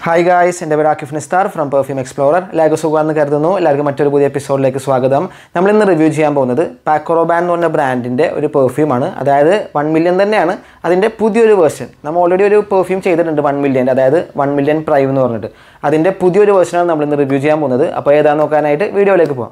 hi guys എൻ്റെ പേര് Aakif Nistar from perfume explorer എല്ലാവർക്കും സുഖമാണെന്ന് കരുതുന്നു എല്ലാവർക്കും മറ്റൊരു പുതിയ എപ്പിസോഡിലേക്ക് സ്വാഗതം നമ്മൾ ഇന്ന് റിവ്യൂ ചെയ്യാൻ പോകുന്നത് പാക്കോറോബാൻ എന്ന് പറഞ്ഞ ബ്രാൻഡിൻ്റെ ഒരു പെർഫ്യൂമാണ് അതായത് വൺ മില്യൺ തന്നെയാണ് അതിൻ്റെ പുതിയൊരു വേർഷൻ നമ്മൾ ഓൾറെഡി ഒരു പെർഫ്യൂം ചെയ്തിട്ടുണ്ട് വൺ മില്യൻ്റെ അതായത് വൺ മില്യൺ പ്രൈം എന്ന് പറഞ്ഞിട്ട് അതിൻ്റെ പുതിയൊരു വേർഷനാണ് നമ്മൾ ഇന്ന് റിവ്യൂ ചെയ്യാൻ പോകുന്നത് അപ്പോൾ ഏതാണെന്ന് നോക്കാനായിട്ട് വീഡിയോയിലേക്ക് പോകാം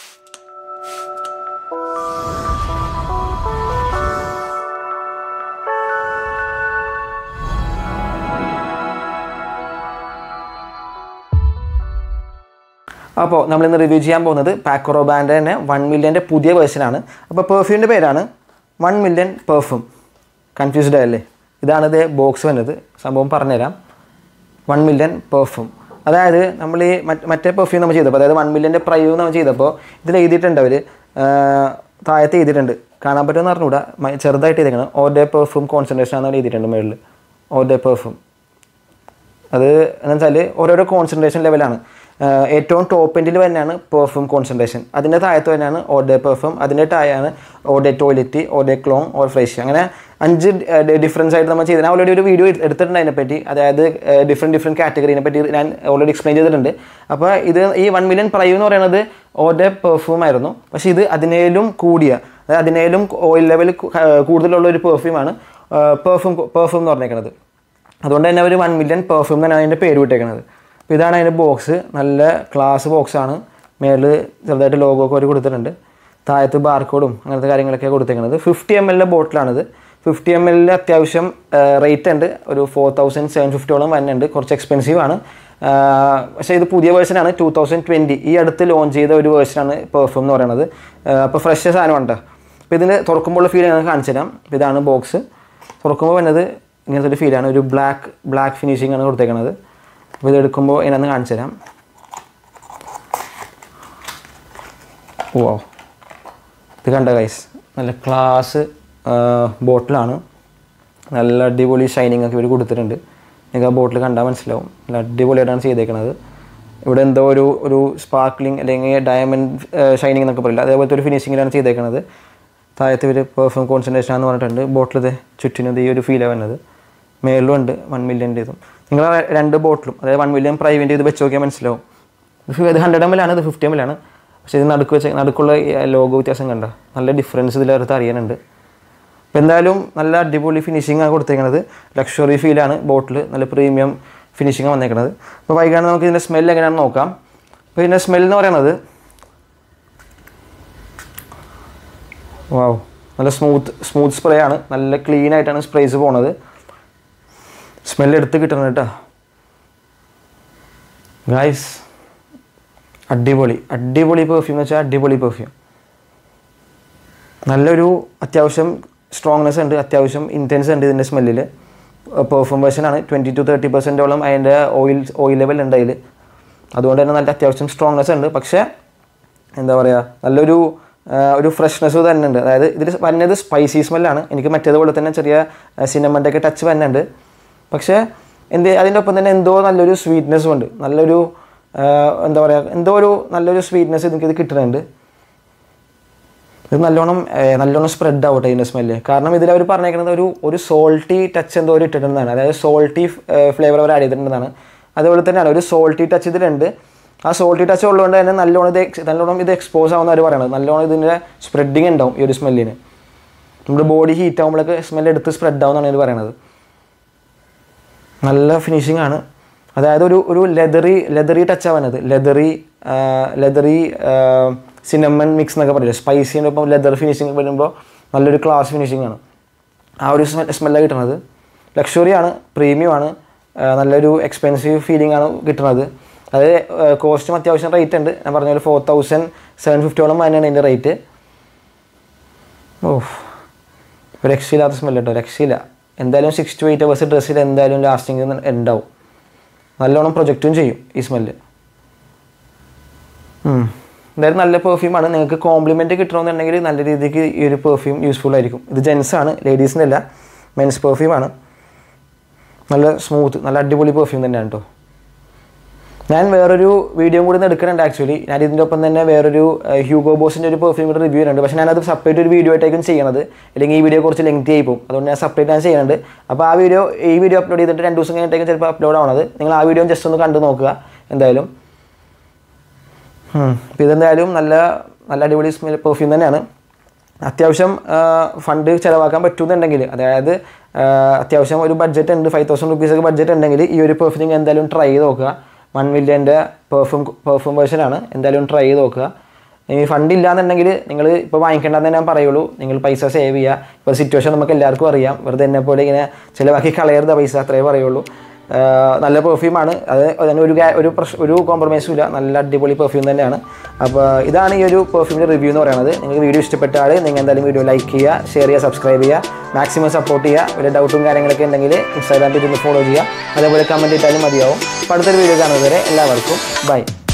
അപ്പോൾ നമ്മളിന്ന് റിവ്യൂ ചെയ്യാൻ പോകുന്നത് പാക്കോറോ ബാൻഡ് തന്നെ വൺ മില്യൻ്റെ പുതിയ വേർഷനാണ് അപ്പോൾ പെർഫ്യൂമിൻ്റെ പേരാണ് വൺ മില്യൺ പെർഫ്യൂം കൺഫ്യൂസ്ഡ് ആയല്ലേ ഇതാണ് ഇത് ബോക്സ് വന്നത് സംഭവം പറഞ്ഞുതരാം വൺ മില്യൺ പെർഫ്യൂം അതായത് നമ്മൾ ഈ മറ്റ് മറ്റേ പെർഫ്യൂം നമ്മൾ ചെയ്തപ്പോൾ അതായത് വൺ മില്യൻ്റെ പ്രൈവ് നമ്മൾ ചെയ്തപ്പോൾ ഇതിൽ എഴുതിയിട്ടുണ്ട് അവർ താഴത്ത് എഴുതിയിട്ടുണ്ട് കാണാൻ പറ്റുമെന്ന് പറഞ്ഞുകൂടാ മ- ചെറുതായിട്ട് എഴുതിക്കണം ഓർ ഡേ പെർഫ്യൂം കോൺസെൻട്രേഷൻ ആണെന്ന് എഴുതിയിട്ടുണ്ട് മുകളിൽ ഓർ ഡേ പെർഫ്യൂം അത് എന്ന് വെച്ചാൽ ഓരോരോ കോൺസെൻട്രേഷൻ ലെവലാണ് ആഹ് ഏറ്റവും ടോപ്പ് എൻഡിൽ തന്നെയാണ് പെർഫ്യൂം കോൺസെൻട്രേഷൻ അതിൻ്റെ താഴത്ത് തന്നെയാണ് ഓഡേ പെർഫ്യൂം അതിൻ്റെ താഴെയാണ് eau de toilet eau de cologne or fresh അങ്ങനെ അഞ്ച് ഡിഫറൻസ് ആയിട്ട് നമ്മൾ ചെയ്തത് ഞാൻ ഓൾറെഡി ഒരു വീഡിയോ എടുത്തിട്ടുണ്ട് അതിനെപ്പറ്റി അതായത് ഡിഫറെൻറ്റ് ഡിഫറെൻറ്റ് കാറ്റഗറീനെ പറ്റി ഞാൻ ഓൾറെഡി എക്സ്പ്ലെയിൻ ചെയ്തിട്ടുണ്ട് അപ്പോൾ ഇത് ഈ വൺ മില്യൺ പ്രൈവ് എന്ന് പറയുന്നത് ഓഡേ പെർഫ്യൂം ആയിരുന്നു പക്ഷേ ഇത് അതിനേലും കൂടിയ അതായത് അതിനേലും ഓയിൽ ലെവൽ കൂടുതലുള്ള ഒരു പെർഫ്യൂമാണ് പെർഫ്യൂം പെർഫ്യൂം എന്ന് പറഞ്ഞേക്കുന്നത് അതുകൊണ്ട് തന്നെ ഒരു വൺ മില്യൺ പെർഫ്യൂം തന്നെയാണ് അതിൻ്റെ പേര് വിട്ടേക്കുന്നത് അപ്പോൾ ഇതാണ് അതിൻ്റെ ബോക്സ് നല്ല ക്ലാസ് ബോക്സാണ് മേളിൽ ചെറുതായിട്ട് ലോഗോ ഒക്കെ അവർ കൊടുത്തിട്ടുണ്ട് താഴത്ത് ബാർകോഡും അങ്ങനത്തെ കാര്യങ്ങളൊക്കെ കൊടുത്തേക്കുന്നത് ഫിഫ്റ്റി എം എല്ലിൻ്റെ ബോട്ടിലാണിത് ഫിഫ്റ്റി എം എല്ലിൽ അത്യാവശ്യം റേറ്റ് ഉണ്ട് ഒരു ഫോർ തൗസൻഡ് സെവൻ ഫിഫ്റ്റിയോളം വരുന്നുണ്ട് കുറച്ച് എക്സ്പെൻസീവ് ആണ് ആഹ് പക്ഷേ ഇത് പുതിയ വേർഷനാണ് ടൂ തൗസൻഡ് ട്വൻറ്റി ഈ അടുത്ത് ലോഞ്ച് ചെയ്ത ഒരു വേർഷനാണ് പെർഫ്യൂം എന്ന് പറയുന്നത് ആഹ് അപ്പോൾ ഫ്രഷ് സാധനമുണ്ട് അപ്പോൾ ഇതിന് തുറക്കുമ്പോൾ ഫീൽ ഞാൻ കാണിച്ചു തരാം അപ്പോൾ ഇതാണ് ബോക്സ് തുറക്കുമ്പോൾ വരുന്നത് ഇങ്ങനത്തെ ഒരു ഫീലാണ് ഒരു ബ്ലാക്ക് ബ്ലാക്ക് ഫിനിഷിംഗ് ആണ് കൊടുത്തേക്കുന്നത് അപ്പോൾ ഇത് എടുക്കുമ്പോൾ ഇതിനൊന്ന് കാണിച്ചു തരാം ഓ ഇത് കണ്ട ഗൈസ് നല്ല ക്ലാസ് ബോട്ടിലാണ് നല്ല അടിപൊളി ഷൈനിങ് ഒക്കെ ഇവർ കൊടുത്തിട്ടുണ്ട് നിങ്ങൾക്ക് ആ ബോട്ടിൽ കണ്ടാൽ മനസ്സിലാവും നല്ല അടിപൊളിയായിട്ടാണ് ചെയ്തേക്കുന്നത് ഇവിടെ എന്തോ ഒരു ഒരു സ്പാർക്ലിംഗ് അല്ലെങ്കിൽ ഡയമണ്ട് ഷൈനിങ് എന്നൊക്കെ പറയില്ല അതേപോലത്തെ ഒരു ഫിനിഷിങ്ങിലാണ് ചെയ്തേക്കുന്നത് താഴത്ത് ഇവർ പെർഫ്യൂം കോൺസെൻട്രേഷൻ എന്ന് പറഞ്ഞിട്ടുണ്ട് ബോട്ടിൽ ഇത് ചുറ്റിനും ഇത് ഈ ഒരു ഫീലാണ് വരുന്നത് മേളിലും ഉണ്ട് വൺ മില്യൻ്റെ ഇതും നിങ്ങൾ ആ രണ്ട് ബോട്ടിലും അതായത് വൺ മില്യൺ പ്രൈവിൻ്റെ ഇത് വെച്ച് നോക്കിയാൽ മനസ്സിലാവും ഇത് ഹൺഡ്രഡ് എം എൽ ആണ് ഇത് ഫിഫ്റ്റി എം എൽ ആണ് പക്ഷേ ഇത് നടുക്ക് വെച്ച് നടുക്കുള്ള ലോഗോ വ്യത്യാസം കണ്ട നല്ല ഡിഫറൻസ് ഇതിലടുത്ത് അറിയാനുണ്ട് അപ്പോൾ എന്തായാലും നല്ല അടിപൊളി ഫിനിഷിംഗ് ആണ് കൊടുത്തേക്കുന്നത് ലക്ഷറി ഫീലാണ് ബോട്ടിൽ നല്ല പ്രീമിയം ഫിനിഷിംഗ് വന്നേക്കുന്നത് അപ്പോൾ വൈകാണ്ട് നമുക്ക് ഇതിൻ്റെ സ്മെൽ എങ്ങനെയാണെന്ന് നോക്കാം അപ്പോൾ ഇതിൻ്റെ സ്മെൽ എന്ന് പറയുന്നത് വാവ് നല്ല സ്മൂത്ത് സ്മൂത്ത് സ്പ്രേ ആണ് നല്ല ക്ലീൻ ആയിട്ടാണ് സ്പ്രേസ് പോണത് സ്മെൽ എടുത്ത് കിട്ടണം കേട്ടോ ഗായ്സ് അടിപൊളി അടിപൊളി പെർഫ്യൂം എന്ന് വെച്ചാൽ അടിപൊളി പെർഫ്യൂം നല്ലൊരു അത്യാവശ്യം സ്ട്രോങ്നെസ് ഉണ്ട് അത്യാവശ്യം ഇൻറ്റൻസ് ഉണ്ട് ഇതിൻ്റെ സ്മെല്ലിൽ പെർഫ്യൂം വേർഷനാണ് ട്വൻറ്റി ടു തേർട്ടി പെർസെൻറ്റോളം അതിൻ്റെ ഓയിൽ ഓയിൽ ലെവൽ ഉണ്ട് അതിൽ അതുകൊണ്ട് തന്നെ നല്ല അത്യാവശ്യം സ്ട്രോങ്നെസ് ഉണ്ട് പക്ഷേ എന്താ പറയുക നല്ലൊരു ആ, ഒരു ഫ്രഷ്നെസ് തന്നെ ഉണ്ട് അതായത് ഇതിൽ വരുന്നത് സ്പൈസി സ്മെല്ലാണ് എനിക്ക് മറ്റേതുപോലെ തന്നെ ചെറിയ സിനമൻ്റെ ഒക്കെ ടച്ച് വരുന്നുണ്ട് പക്ഷേ എന്ത് അതിൻ്റെ ഒപ്പം തന്നെ എന്തോ നല്ലൊരു സ്വീറ്റ്നെസ്സും ഉണ്ട് നല്ലൊരു ആ, എന്താ പറയുക എന്തോ ഒരു നല്ലൊരു സ്വീറ്റ്നെസ് എനിക്കിത് കിട്ടുന്നുണ്ട് ഇത് നല്ലോണം ഏർ, നല്ലോണം സ്പ്രെഡ് ആവട്ടെ ഇതിൻ്റെ സ്മെല്ല് കാരണം ഇതിൽ അവർ പറഞ്ഞേക്കുന്നത് ഒരു ഒരു സോൾട്ടി ടച്ച് എന്തോ ഒരു ഇട്ടിട്ടുണ്ടെന്നാണ് അതായത് സോൾട്ടി ഫ്ലേവർ അവർ ആഡ് ചെയ്തിട്ടുണ്ടെന്നാണ് അതുപോലെ തന്നെയാണ് ഒരു സോൾട്ടി ടച്ച് ഇതിലുണ്ട് ആ സോൾട്ടി ടച്ച് ഉള്ളതുകൊണ്ട് തന്നെ നല്ലോണം ഇത് ex- നല്ലോണം ഇത് എക്സ്പോസ് ആവുന്ന അവർ പറയണത് നല്ലോണം ഇതിൻ്റെ സ്പ്രെഡിങ് ഉണ്ടാവും ഈ ഒരു സ്മെല്ലിന് നമ്മുടെ ബോഡി ഹീറ്റ് ആകുമ്പോഴൊക്കെ സ്മെല്ല് എടുത്ത് സ്പ്രെഡ് ആവുന്നതാണ് ഇത് പറയണത് നല്ല ഫിനിഷിംഗ് ആണ് അതായത് ഒരു ഒരു ലെതറി ലെതറി ടച്ച് ആവുന്നത് ലെതറി ലെതറി സിനമൺ മിക്സ് എന്നൊക്കെ പറയില്ല സ്പൈസിൻ്റെ ഒപ്പം ലെതർ ഫിനിഷിംഗ് വരുമ്പോൾ നല്ലൊരു ക്ലാസ് ഫിനിഷിംഗ് ആണ് ആ ഒരു സ്മെല്ലാണ് കിട്ടുന്നത് ലക്ഷറി ആണ് പ്രീമിയം ആണ് ആ, നല്ലൊരു എക്സ്പെൻസീവ് ഫീലിംഗ് ആണ് കിട്ടുന്നത് അത് കോസ്റ്റും അത്യാവശ്യം റേറ്റ് ഉണ്ട് ഞാൻ പറഞ്ഞ പോലെ ഫോർ തൗസൻഡ് സെവൻ ഫിഫ്റ്റിയോളം തന്നെയാണ് ഇതിൻ്റെ റേറ്റ് ഓ ഒരു രക്ഷയില്ലാത്ത സ്മെല്ല് കേട്ടോ രക്ഷയില്ല എന്തായാലും സിക്സ് ടു എയ്റ്റ് അവേഴ്സ് ഡ്രസ്സിൽ എന്തായാലും ലാസ്റ്റിംഗ് ഉണ്ടാവും നല്ലോണം പ്രൊജക്റ്റും ചെയ്യും ഈ സ്മെല്ല് എന്തായാലും നല്ല പെർഫ്യൂമാണ് നിങ്ങൾക്ക് കോംപ്ലിമെൻറ്റ് കിട്ടണമെന്നുണ്ടെങ്കിൽ നല്ല രീതിക്ക് ഈ ഒരു പെർഫ്യൂം യൂസ്ഫുൾ ആയിരിക്കും ഇത് ജെൻസ് ആണ് ലേഡീസിൻ്റെ അല്ല മെൻസ് പെർഫ്യൂമാണ് നല്ല സ്മൂത്ത് നല്ല അടിപൊളി പെർഫ്യൂം തന്നെയാണ് കേട്ടോ ഞാൻ വേറൊരു വീഡിയോ കൂടി ഒന്ന് എടുക്കുന്നുണ്ട് ആക്ച്വലി ഞാൻ ഇതിൻ്റെ ഒപ്പം തന്നെ വേറൊരു ഏഹ്, ഹ്യൂഗോ ബോസിൻ്റെ ഒരു പെർഫ്യൂം കൂടി റിവ്യൂ ചെയ്യുന്നുണ്ട് പക്ഷേ ഞാനത് സെപ്പറേറ്റ് ഒരു വീഡിയോ ആയിട്ടായിരിക്കും ചെയ്യണത് അല്ലെങ്കിൽ ഈ വീഡിയോ കുറച്ച് ലെങ്തി ആയി പോകും അതുകൊണ്ട് ഞാൻ സെപ്പറേറ്റ് ഞാൻ ചെയ്യുന്നുണ്ട് അപ്പോൾ ആ വീഡിയോ ഈ വീഡിയോ അപ്ലോഡ് ചെയ്തിട്ട് രണ്ട് ദിവസം കഴിഞ്ഞിട്ടേക്കും ചിലപ്പോൾ അപ്ലോഡ് ആവണത് നിങ്ങൾ ആ വീഡിയോ ജസ്റ്റ് ഒന്ന് കണ്ടു നോക്കുക എന്തായാലും അപ്പോൾ ഇതെന്തായാലും നല്ല നല്ല അടിപൊളി സ്മെൽ പെർഫ്യൂം തന്നെയാണ് അത്യാവശ്യം ഫണ്ട് ചിലവാക്കാൻ പറ്റുന്നുണ്ടെങ്കിൽ അതായത് ആ, അത്യാവശ്യം ഒരു ബഡ്ജറ്റ് ഉണ്ട് ഫൈവ് തൗസൻഡ് റുപ്പീസൊക്കെ ബഡ്ജറ്റ് ഉണ്ടെങ്കിൽ ഈ ഒരു പെർഫ്യൂം നിങ്ങൾ എന്തായാലും ട്രൈ ചെയ്ത് നോക്കുക വൺ മില്യൻ്റെ പെർഫ്യൂം പെർഫ്യൂം വേർഷനാണ് എന്തായാലും ട്രൈ ചെയ്ത് നോക്കുക ഇനി ഫണ്ട് ഇല്ലാന്നുണ്ടെങ്കിൽ നിങ്ങൾ ഇപ്പോൾ വാങ്ങിക്കേണ്ടെന്ന് ഞാൻ പറയുള്ളൂ നിങ്ങൾ പൈസ സേവ് ചെയ്യുക ഇപ്പോൾ സിറ്റുവേഷൻ നമുക്ക് എല്ലാവർക്കും അറിയാം വെറുതെ എന്നെ പോലെ ഇങ്ങനെ ചിലവാക്കി കളയരുത് പൈസ അത്രേ പറയുള്ളൂ ആഹ് നല്ല പെർഫ്യൂമാണ് അത് അതിന് ഒരു ഗാ- ഒരു പ്രശ് ഒരു കോംപ്രമൈസും ഇല്ല നല്ല അടിപൊളി പെർഫ്യൂം തന്നെയാണ് അപ്പോൾ ഇതാണ് ഈ ഒരു പെർഫ്യൂമിൻ്റെ റിവ്യൂ എന്ന് പറയുന്നത് നിങ്ങൾക്ക് വീഡിയോ ഇഷ്ടപ്പെട്ടാൽ നിങ്ങൾ എന്തായാലും വീഡിയോ ലൈക്ക് ചെയ്യുക ഷെയർ ചെയ്യുക സബ്സ്ക്രൈബ് ചെയ്യുക മാക്സിമം സപ്പോർട്ട് ചെയ്യുക വല്ല ഡൗട്ടും കാര്യങ്ങളൊക്കെ ഉണ്ടെങ്കിൽ ഇൻസ്റ്റാഗ്രാം പേജ് ഒന്ന് ഫോളോ ചെയ്യുക അതേപോലെ കമൻറ്റ് ഇട്ടാലും മതിയാവും അപ്പോൾ അടുത്തൊരു വീഡിയോ കാണുന്നത് വരെ എല്ലാവർക്കും ബൈ